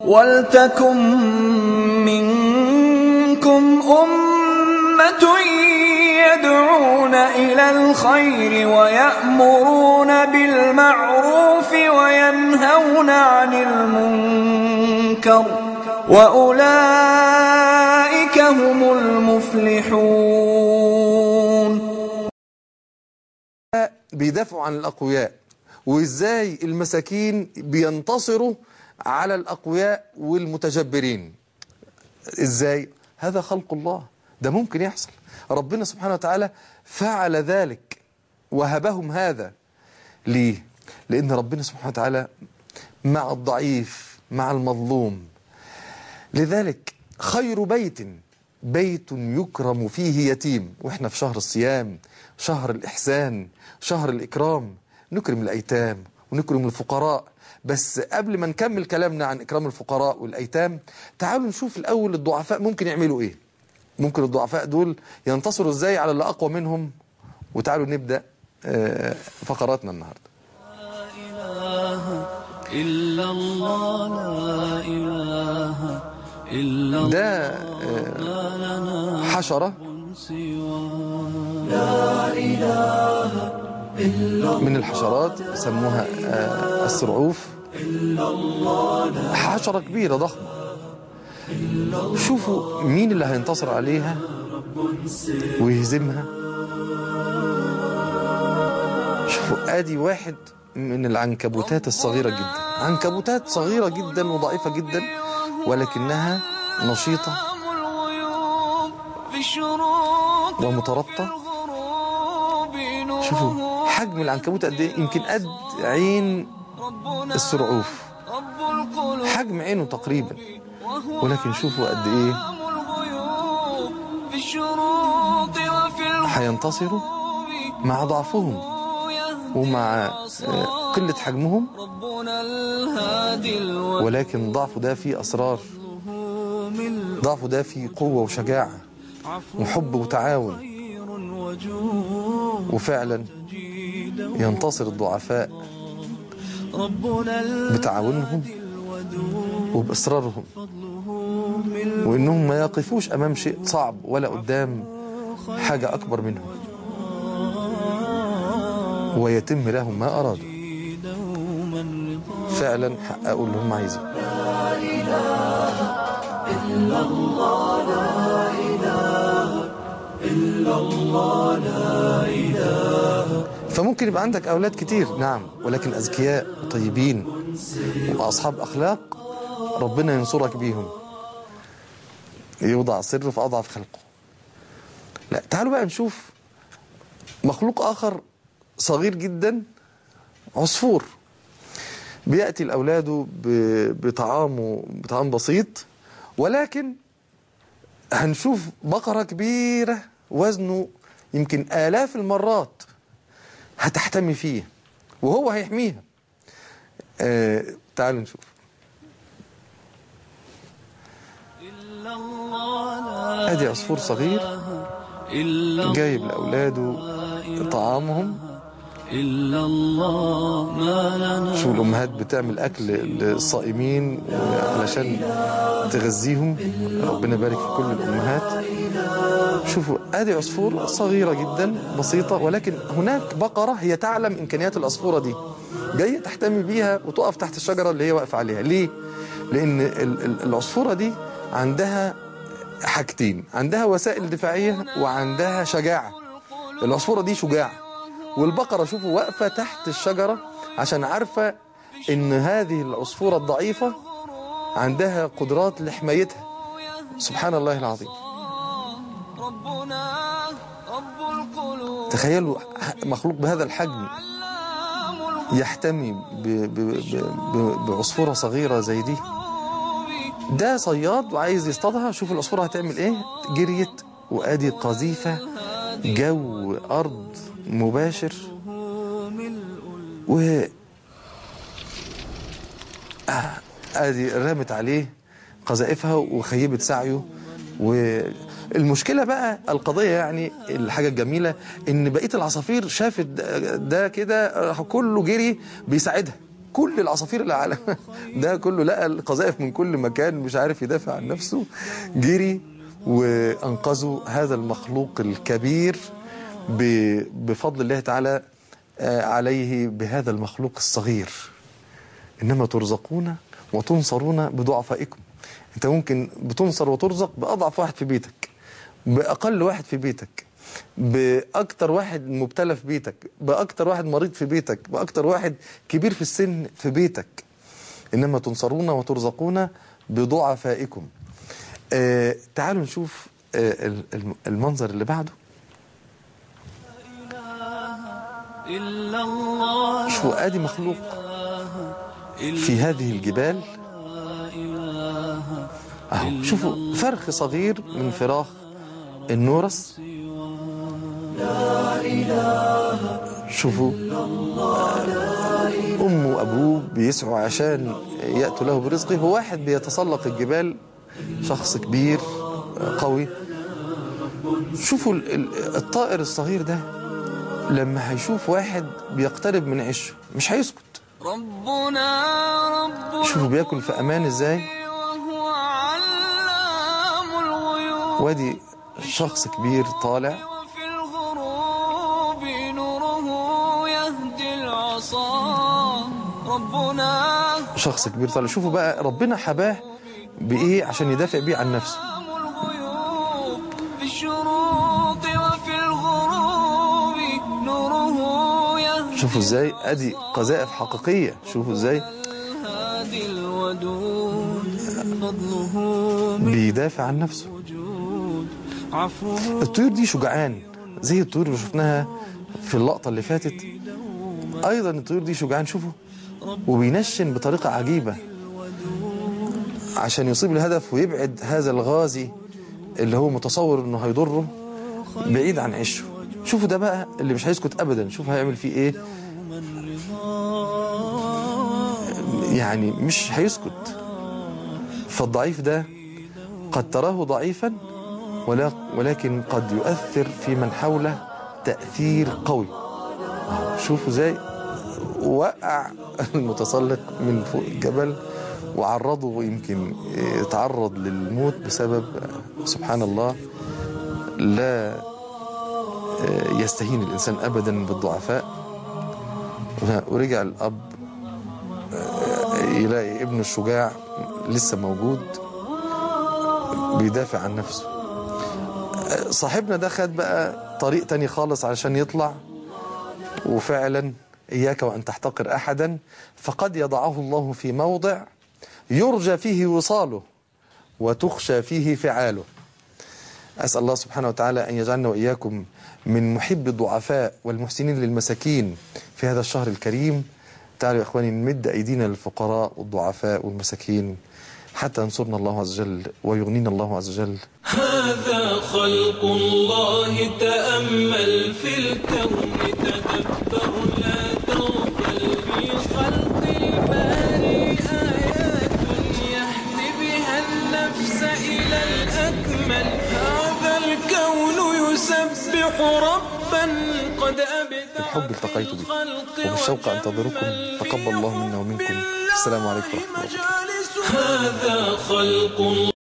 وَلْتَكُن مِّنكُمْ أُمَّةٌ يَدْعُونَ إِلَى الْخَيْرِ وَيَأْمُرُونَ بِالْمَعْرُوفِ وَيَنْهَوْنَ عَنِ الْمُنكَرِ ۚ وَأُولَٰئِكَ هُمُ الْمُفْلِحُونَ بيدافعوا عن الأقوياء وإزاي المساكين بينتصروا على الأقوياء والمتجبرين إزاي؟ هذا خلق الله ده ممكن يحصل ربنا سبحانه وتعالى فعل ذلك وهبهم هذا ليه؟ لأن ربنا سبحانه وتعالى مع الضعيف مع المظلوم لذلك خير بيت بيت يكرم فيه يتيم واحنا في شهر الصيام شهر الإحسان شهر الإكرام نكرم الأيتام ونكرم الفقراء بس قبل ما نكمل كلامنا عن إكرام الفقراء والأيتام تعالوا نشوف الأول الضعفاء ممكن يعملوا إيه ممكن الضعفاء دول ينتصروا إزاي على اللي أقوى منهم وتعالوا نبدأ آه، فقراتنا النهاردة إلا الله لا إله إلا الله ده آه، حشرة من الحشرات سموها آه، السرعوف حشرة كبيرة ضخمة شوفوا مين اللي هينتصر عليها ويهزمها شوفوا ادي واحد من العنكبوتات الصغيرة جدا عنكبوتات صغيرة جدا وضعيفة جدا ولكنها نشيطة الغيوب في الشروق ومترابطة والغروب نور شوفوا حجم العنكبوت قد ايه يمكن قد عين ربنا السرعوف رب القلوب حجم عينه تقريبا وهو ولكن شوفوا قد ايه علام الغيوب في الشروق وفي الغروب هينتصروا مع ضعفهم ومع آه، قلة حجمهم ربنا الهادي الوجه ولكن ضعفه ده فيه أسرار ملء ضعفه ده فيه قوة وشجاعة عفو وحب وتعاون خير وجود وفعلا جيدا ينتصر الضعفاء ربنا بتعاونهم الودود وبإصرارهم فضله ملء وإنهم ما يقفوش أمام شيء صعب ولا قدام حاجة أكبر منهم ويتم لهم ما أرادوا دوما رضا فعلا حققوا اللي هم عايزينه فممكن يبقى عندك أولاد كتير نعم ولكن أذكياء وطيبين وأصحاب أخلاق ربنا ينصرك بيهم يوضع سر في أضعف خلقه لا تعالوا بقى نشوف مخلوق آخر صغير جدا عصفور بيأتي الأولاد ب- بطعامه بطعام بسيط ولكن هنشوف بقرة كبيرة وزنه يمكن آلاف المرات هتحتمي فيه وهو هيحميها آه تعالوا نشوف إلا الله لا ادي عصفور صغير إلا جايب لأولاده طعامهم إلا الله ما لنا شوف الأمهات بتعمل أكل للصائمين علشان تغذيهم ربنا يبارك في كل الأمهات شوفوا ادي عصفور صغيرة جدا بسيطة ولكن هناك بقرة هي تعلم إمكانيات العصفورة دي جاية تحتمي بيها وتقف تحت الشجرة اللي هي واقفة عليها ليه؟ لأن ال- ال- العصفورة دي عندها حاجتين عندها وسائل دفاعية وعندها شجاعة العصفورة دي شجاعة والبقرة شوفوا واقفة تحت الشجرة عشان عارفة إن هذه العصفورة الضعيفة عندها قدرات لحمايتها سبحان الله العظيم ربنا رب القلوب تخيلوا مخلوق بهذا الحجم علام الغيوب يحتمي ب- ب- ب- ب- بعصفورة صغيرة زي دي ده صياد وعايز يصطادها شوف العصفورة هتعمل ايه جريت وادي قذيفة جو ارض مباشر و آه، ادي رمت عليه قذائفها وخيبت سعيه والمشكلة بقى القضية يعني الحاجة الجميلة ان بقية العصافير شافت ده- ده كده راح كله جري بيساعدها كل العصافير اللي على ده كله لقى القذائف من كل مكان مش عارف يدافع عن نفسه جري وانقذوا هذا المخلوق الكبير ب- بفضل الله تعالى آه، عليه بهذا المخلوق الصغير انما ترزقون وتنصرون بضعفائكم انت ممكن بتنصر وترزق باضعف واحد في بيتك باقل واحد في بيتك باكتر واحد مبتلى في بيتك باكتر واحد مريض في بيتك باكتر واحد كبير في السن في بيتك انما تنصرون وترزقون بضعفائكم آه تعالوا نشوف آه ال- الم- المنظر اللي بعده إلا الله شوفوا ادي مخلوق في هذه الجبال اهو شوفوا فرخ صغير من فراخ النورس شوفوا امه وابوه بيسعوا عشان ياتوا له برزقه هو واحد بيتسلق الجبال شخص كبير قوي شوفوا ال- ال- الطائر الصغير ده لما هيشوف واحد بيقترب من عشه مش هيسكت ربنا رب شوفوا بياكل في امان ازاي وهو علام الغيوب وادي شخص كبير طالع وفي الغروب نوره يهدي العصا ربنا شخص كبير طالع شوفوا بقى ربنا حباه بايه عشان يدافع بيه عن نفسه علام الغيوب في الشروق وفي الغروب نوره يهدي شوفوا ازاي ادي قذائف حقيقيه شوفوا ازاي الهادي الودود فضله بيدافع عن نفسه موجود عفوه الطيور دي شجعان زي الطيور اللي شفناها في اللقطه اللي فاتت ايضا الطيور دي شجعان شوفوا وبينشن بطريقه عجيبه عشان يصيب الهدف ويبعد هذا الغازي اللي هو متصور انه هيضره بعيد عن عشه شوفوا ده بقى اللي مش هيسكت ابدا شوف هيعمل فيه ايه يعني مش هيسكت فالضعيف ده قد تراه ضعيفا ولا ولكن قد يؤثر في من حوله تأثير قوي أهو شوفوا ازاي وقع المتسلق من فوق الجبل وعرضه يمكن يتعرض للموت بسبب سبحان الله لا يستهين الإنسان أبدا بالضعفاء ورجع الأب يلاقي ابنه الشجاع لسه موجود بيدافع عن نفسه صاحبنا ده خد بقى طريق تاني خالص علشان يطلع وفعلا إياك وأن تحتقر أحدا فقد يضعه الله في موضع يرجى فيه وصاله وتخشى فيه فعاله أسأل الله سبحانه وتعالى أن يجعلنا وإياكم من محب الضعفاء والمحسنين للمساكين في هذا الشهر الكريم تعالوا يا إخواني نمد أيدينا للفقراء والضعفاء والمساكين حتى ينصرنا الله عز وجل ويغنينا الله عز وجل هذا خلق الله تأمل في الكون تدبر لا تغفل في خلق الباري آيات يهدي بها النفس إلى الأكمل هذا الكون يسبح ربا قد أبدع بالحب التقيت في بك الخلق وبالشوق أنتظركم وتأمل تقبل الله منا ومنكم السلام عليكم ورحمة الله مجالس هذا خلق